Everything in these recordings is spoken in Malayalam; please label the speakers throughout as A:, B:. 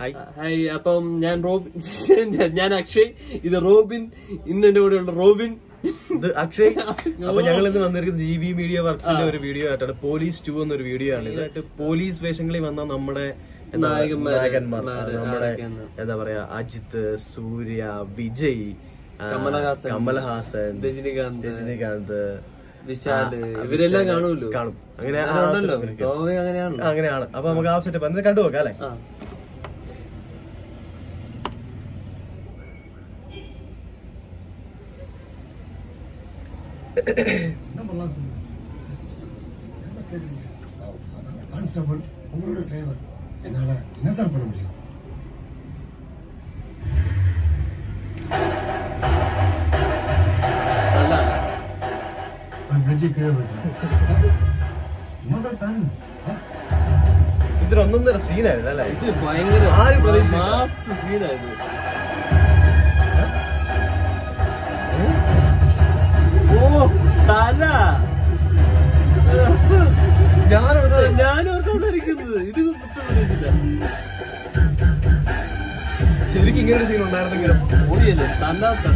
A: ഹായ്
B: ഹായ് അപ്പം ഞാൻ റോബിൻ ഞാൻ അക്ഷയ് ഇത് റോബിൻ ഇന്ന് എന്റെ കൂടെയുള്ള റോബിൻ
A: ഇത് അക്ഷയ് അപ്പൊ ഞങ്ങൾ ഇന്ന് വന്നിരിക്കുന്നത് ജി വി മീഡിയ വർക്സിന്റെ ഒരു വീഡിയോ ആയിട്ടാണ് പോലീസ് ടു എന്നൊരു വീഡിയോ ആണ് ഇതായിട്ട് പോലീസ് വേഷങ്ങളിൽ വന്ന നമ്മുടെ എന്താ പറയാ,
B: നായകന്മാര്,
A: നായകന്മാർ
B: മാര്
A: നമ്മുടെ
B: ആരൊക്കെയാണ്?
A: എന്താ പറയാ അജിത്ത് സൂര്യ വിജയ് ആ,
B: കമലഹാസൻ,
A: കമലഹാസൻ
B: രജനികാന്ത്
A: രജനീകാന്ത്
B: വിശാല് ഇവരെല്ലാം കാണുമല്ലോ
A: കാണും അങ്ങനെ ആ
B: ഉണ്ടല്ലോ
A: setup ഇരിക്കും.
B: ഗോവ അങ്ങനെയാണല്ലോ
A: അങ്ങനെയാണ് അപ്പൊ നമുക്ക് ആ സെറ്റപ്പ് എന്നിട്ട് കണ്ടു നോക്കാം അല്ലെ
B: ആ
C: என்ன பண்ணலாம் சொல்லுங்க என்ன சார் கேட்குறீங்க கான்ஸ்டபிள் உங்களோட டிரைவர் என்னால என்ன சார் பண்ண முடியும்
B: അല്ല
C: ஒரு பிரிட்ஜு கீழே போயிட்டேன் சும்மா போய் பாருங்க ஆ?
A: ഇതിലൊന്നൊന്നര സീനായിരുന്നു അല്ലെ
B: ഇത് ഭയങ്കര
A: ആരും പ്രതീക്ഷിച്ചില്ല.
B: മാസ് സീനായിരുന്നു ഓ തല
A: ഞാനവിടെ
B: ഞാനും ഓർത്തോണ്ടിരിക്കുന്നത് ഇത് കുറ്റപ്പെടുന്നില്ല
A: ശരിക്കും ഇങ്ങനെ ഒരു സീൻ ഉണ്ടായിരുന്നെങ്കിലും
B: ഓടിയല്ലേ തല തല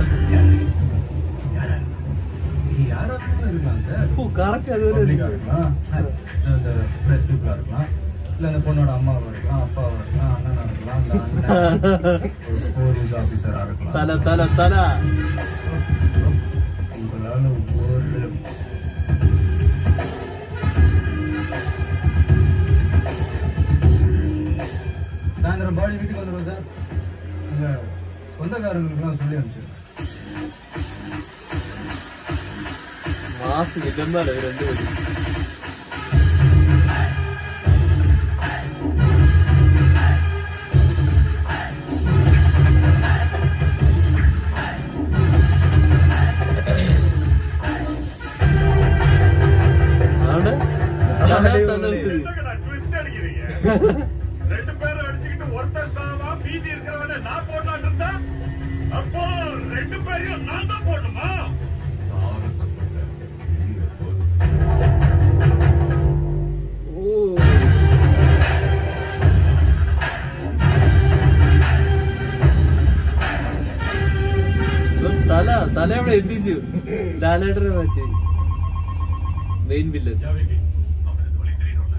C: நீங்க யாரா வேணாலும் இருக்கலாம் சார்
B: ഓ கரெக்ட் അതുപോലെ
C: பப்ளிக்கா
B: இருக்கு.
C: இருக்கலாம் இல்ல இந்த பிரஸ் பீப்புளா இருக்கலாம் இல்ல அந்த பொண்ணோட அம்மாவா இருக்கலாம் அப்பாவா இருக்கலாம் அண்ணனா இருக்கலாம் இல்ல அண்ணன் ஒரு போலீஸ் ஆபீசரா இருக்கலாம்
B: തല തല തല
C: உங்களால ஒரு சாயந்தரம் பாடி வீட்டுக்கு வந்துடுவோம் சார் அங்க சொந்தக்காரங்களுக்குலாம் சொல்லி அனுப்பிச்சிருக்கேன்
B: മാസ് വില്ലെന്നാലോ ഇവർ രണ്ടുപേരും ആണ് തല തല
D: என்னங்கடா twist அடிக்கிறீங்க? ரெண்டு பேரும் அடிச்சுக்கிட்டு ஒருத்தர் சாவா, மீதி இருக்கிறவனை நான் போடலாம்னு இருந்தா? அப்போ ரெண்டு பேரையும் நான் தான் போடணுமா?
B: ഓ ഇവൻ തല തല അവിടെ എത്തിച്ചു ലാലേട്ടനെ പറ്റി മെയിൻ വില്ലൻ
D: ஜாவிக்கு, அவனுக்கு வழி தெரியணும்ல?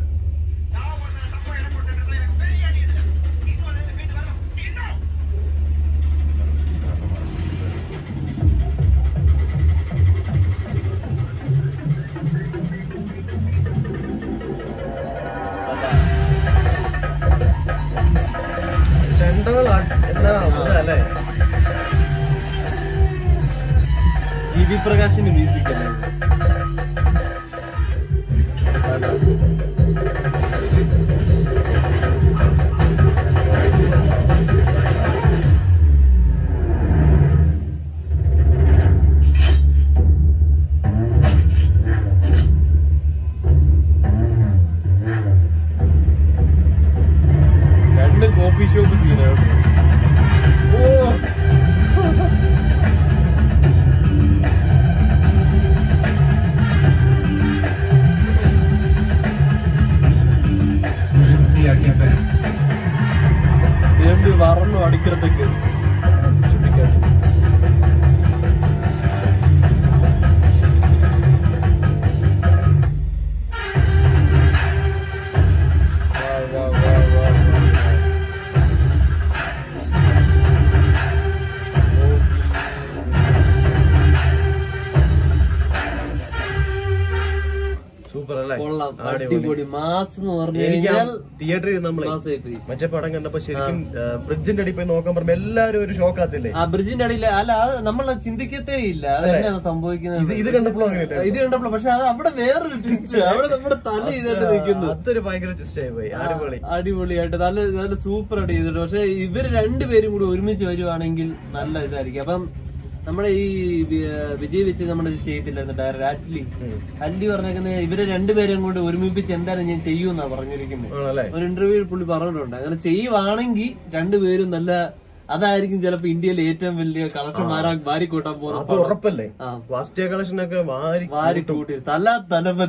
A: ചെണ്ടകൾ എന്നാ അല്ലേ
B: ജി വി പ്രകാശിന്റെ മ്യൂസിക് അല്ലേ തല. രണ്ട് കോഫി ഷോപ്പ് സീനാണ് ഓ രണ്ട് വറന്നു അടിக்கிறதுக்கு വാ, വാ, വാ, വാ, വാ.
A: സൂപ്പർ അല്ലേ
B: കൊള്ളാം
A: അടിപൊളി.
B: അടിപൊളി മാസ് എന്ന് പറഞ്ഞു
A: എനിക്ക്
B: കഴിഞ്ഞാൽ
A: തിയേറ്ററിൽ നമ്മളെ
B: മാസായി പോയി
A: മറ്റേ പടം കണ്ടപ്പോ ശരിക്കും ബ്രിഡ്ജിന്റെ അടി പോയി നോക്കാൻ പറയുമ്പോ എല്ലാരും ഒരു ഷോക്ക് ആത്തില്ലേ
B: ആ ബ്രിഡ്ജിന്റെ അടിയില് അല്ല അത് നമ്മൾ ചിന്തിക്കത്തേ ഇല്ല അത് എങ്ങനെയാണ് സംഭവിക്കുന്നത്
A: ഇത് ഇത് കണ്ടപ്പോഴും അങ്ങനെ
B: ഇത് കണ്ടപ്പോൾ പക്ഷെ അത് അവിടെ വേറൊരു twist. അവിടെ നമ്മുടെ തല ഇതായിട്ട് നിൽക്കുന്നു
A: അതൊരു ഭയങ്കര twist ആയി പോയി അടിപൊളി
B: അടിപൊളിയായിട്ട് നല്ല നല്ല സൂപ്പർ ആയിട്ട് ചെയ്തിട്ട് പക്ഷെ ഇവര് രണ്ടുപേരും കൂടി ഒരുമിച്ച് വരുവാണെങ്കിൽ നല്ല ഇതായിരിക്കും അപ്പം നമ്മുടെ ഈ വി- വിജയ് വെച്ച് നമ്മൾ ഇത് ചെയ്തില്ലായിരുന്നു ഡയറക്ടർ അറ്റ്ലി അല്ലി പറഞ്ഞേക്കുന്നത് ഇവരെ രണ്ടുപേരും കൊണ്ട് ഒരുമിപ്പിച്ച് എന്തായാലും ഞാൻ ചെയ്യുമെന്നാ പറഞ്ഞിരിക്കുന്നത്
A: ആണല്ലേ
B: ഒരു ഇന്റർവ്യൂ പുള്ളി പറഞ്ഞിട്ടുണ്ട് അങ്ങനെ ചെയ്യുവാണെങ്കിൽ രണ്ടുപേരും നല്ല അതായിരിക്കും ചിലപ്പോ ഇന്ത്യയിലെ ഏറ്റവും വലിയ കളക്ഷൻ മാറാൻ വാരിക്കൂട്ടാൻ
A: അത്
B: പോകുന്ന
A: ഉറപ്പല്ലേ
B: ആ.
A: ഫസ്റ്റ് കളക്ഷൻ ഒക്കെ വാരി
B: വാരി കൂട്ടി തല തലപതി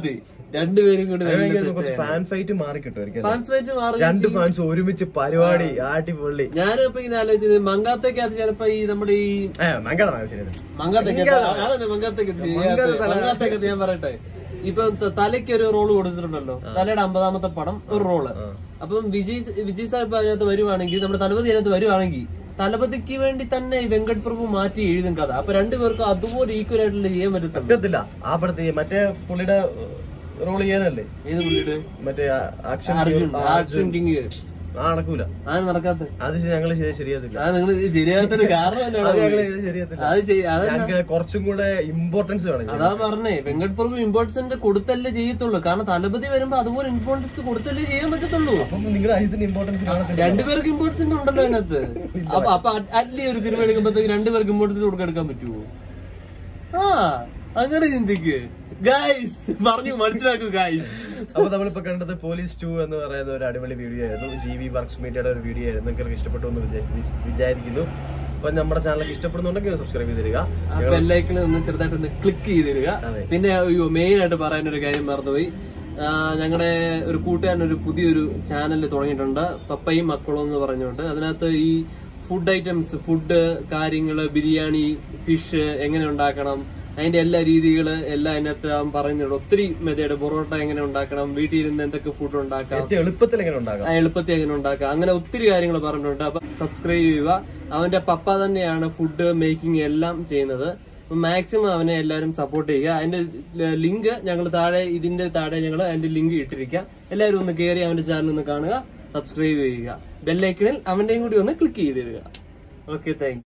B: രണ്ടുപേരും കൂടി
A: അത് എനിക്ക് കുറച്ച് ഫാൻ ഫൈറ്റ് മാറി കിട്ടും എനിക്ക്
B: ഫാൻസ് ഫൈറ്റ് മാറി
A: രണ്ട് ഫാൻസ് ഒരുമിച്ച് പരിപാടി അടിപൊളി
B: ഞാനിപ്പോ ഇങ്ങനെ ആലോചിച്ചത് മങ്കാത്തേക്കകത്ത് ചിലപ്പോ ഈ നമ്മുടെ ഈ
A: ഏ മങ്കത ശരി
B: മങ്കാത്തേക്കകത്ത് അതന്നെ മങ്കാത്തേക്കകത്ത് മങ്കാത്തേക്കകത്ത് ഞാൻ പറയട്ടെ ഇപ്പൊ ത- തലയ്ക്ക് ഒരു റോള് കൊടുത്തിട്ടുണ്ടല്ലോ തലയുടെ അമ്പതാമത്തെ പടം ഒരു റോള് അപ്പം വിജയ് വിജയ് സാർ ഇപ്പൊ അതിനകത്ത് വരുവാണെങ്കിൽ നമ്മുടെ തലപതി അതിനകത്ത് വരുവാണെങ്കിൽ തലപതിക്ക് വേണ്ടി തന്നെ ഈ വെങ്കട് പ്രഭു മാറ്റി എഴുതും കഥ അപ്പൊ രണ്ടുപേർക്കും അതുപോലെ ഈക്വൽ ആയിട്ടുള്ള ചെയ്യാൻ പറ്റത്തുള്ളൂ
A: പറ്റത്തില്ല ആ പടത്തിൽ മറ്റേ പുള്ളിയുടെ റോൾ ചെയ്യാനല്ലേ
B: ഏത് പുള്ളിയുടെ
A: മറ്റേ ആക്ഷൻ
B: അർജുൻ അർജുൻ കിങ്
A: ആ നടക്കൂല
B: അത് നടക്കാത്ത
A: അത് ഞങ്ങള് ശരി- ശരിയാത്തില്ല
B: അത് നിങ്ങൾ ശരിയാത്തൊരു കാരണം
A: അത്
B: തന്നെയാണ്
A: ഞങ്ങള് ഇത് ശരിയാത്തില്ല
B: അത് ചെയ്യ- അത്
A: ഞങ്ങൾക്ക് കുറച്ചും കൂടെ ഇമ്പോർട്ടൻസ് വേണം
B: അതാ പറഞ്ഞേ വെങ്കട് പ്രഭു ഇമ്പോർട്ടൻസ് കൊടുത്തല്ലേ ചെയ്യത്തുള്ളൂ കാരണം തലപതി വരുമ്പോ അതുപോലെ ഇമ്പോർട്ടൻസ് കൊടുത്തല്ലേ ചെയ്യാൻ പറ്റത്തുള്ളൂ
A: അപ്പം നിങ്ങൾ അജിത്തിന്റെ ഇമ്പോർട്ടൻസ് കാണത്തില്ല
B: രണ്ടുപേർക്ക് ഇമ്പോർട്ടൻസ് ഉണ്ടല്ലോ അതിനകത്ത് അപ്പൊ അപ്പൊ അല്ലി ഒരു സിനിമ എടുക്കുമ്പോഴത്തേക്ക് രണ്ടുപേർക്ക് ഇമ്പോർട്ടൻസ് കൊടുക്കാൻ പറ്റുമോ ആ അങ്ങനെ ചിന്തിക്ക് ഗായ്സ് പറഞ്ഞു മനസ്സിലാക്കൂ ഗായ്സ്
A: അപ്പൊ നമ്മളിപ്പോ കണ്ടത് പോലീസ് ടു എന്ന് പറയുന്ന ഒരു അടിപൊളി വീഡിയോ ആയിരുന്നു ജി വി വർക്ക്സ് മീഡിയയുടെ ഒരു വീഡിയോ ആയിരുന്നു നിങ്ങൾക്ക് ഇഷ്ടപ്പെട്ടു എന്ന് വിചാ- വി- വിചാരിക്കുന്നു അപ്പൊ നമ്മുടെ ചാനൽ ഇഷ്ടപ്പെടുന്നുണ്ടെങ്കിൽ സബ്സ്ക്രൈബ് ചെയ്ത് തരിക
B: ആ ബെല്ലൈക്കൺ ഒന്ന് ചെറുതായിട്ട് ഒന്ന് ക്ലിക്ക് ചെയ്തിടുക
A: അതെ.
B: പിന്നെ അയ്യോ മെയിൻ ആയിട്ട് പറയാൻ ഒരു കാര്യം മറന്നുപോയി ഞങ്ങളുടെ ഒരു കൂട്ടുകാരൻ ഒരു പുതിയൊരു ചാനൽ തുടങ്ങിയിട്ടുണ്ട് പപ്പയും മക്കളും എന്ന് പറഞ്ഞുകൊണ്ട് അതിനകത്ത് ഈ ഫുഡ് ഐറ്റംസ് ഫുഡ് കാര്യങ്ങള് ബിരിയാണി ഫിഷ് എങ്ങനെ ഉണ്ടാക്കണം അതിന്റെ എല്ലാ രീതികള് എല്ലാം അതിനകത്ത് അവൻ പറയുന്നുണ്ട് ഒത്തിരി മെതേഡ് പൊറോട്ട എങ്ങനെ ഉണ്ടാക്കണം വീട്ടിൽ ഇരുന്ന് എന്തൊക്കെ ഫുഡ് ഉണ്ടാക്കാം
A: ഏറ്റവും എളുപ്പത്തിൽ എങ്ങനെ ഉണ്ടാക്കാം
B: ആ എളുപ്പത്തിൽ എങ്ങനെ ഉണ്ടാക്കാം അങ്ങനെ ഒത്തിരി കാര്യങ്ങൾ പറഞ്ഞിട്ടുണ്ട് അപ്പൊ സബ്സ്ക്രൈബ് ചെയ്യുക അവന്റെ പപ്പ തന്നെയാണ് ഫുഡ് മേക്കിംഗ് എല്ലാം ചെയ്യുന്നത് മാക്സിമം അവനെ എല്ലാവരും സപ്പോർട്ട് ചെയ്യുക അതിന്റെ ലിങ്ക് ഞങ്ങൾ താഴെ ഇതിന്റെ താഴെ ഞങ്ങൾ അതിന്റെ ലിങ്ക് ഇട്ടിരിക്കാം എല്ലാവരും ഒന്ന് കയറി അവന്റെ ചാനൽ ഒന്ന് കാണുക സബ്സ്ക്രൈബ് ചെയ്യുക ബെല്ലൈക്കണിൽ അവന്റെയും കൂടി ഒന്ന് ക്ലിക്ക് ചെയ്തിടുക ഓക്കെ താങ്ക്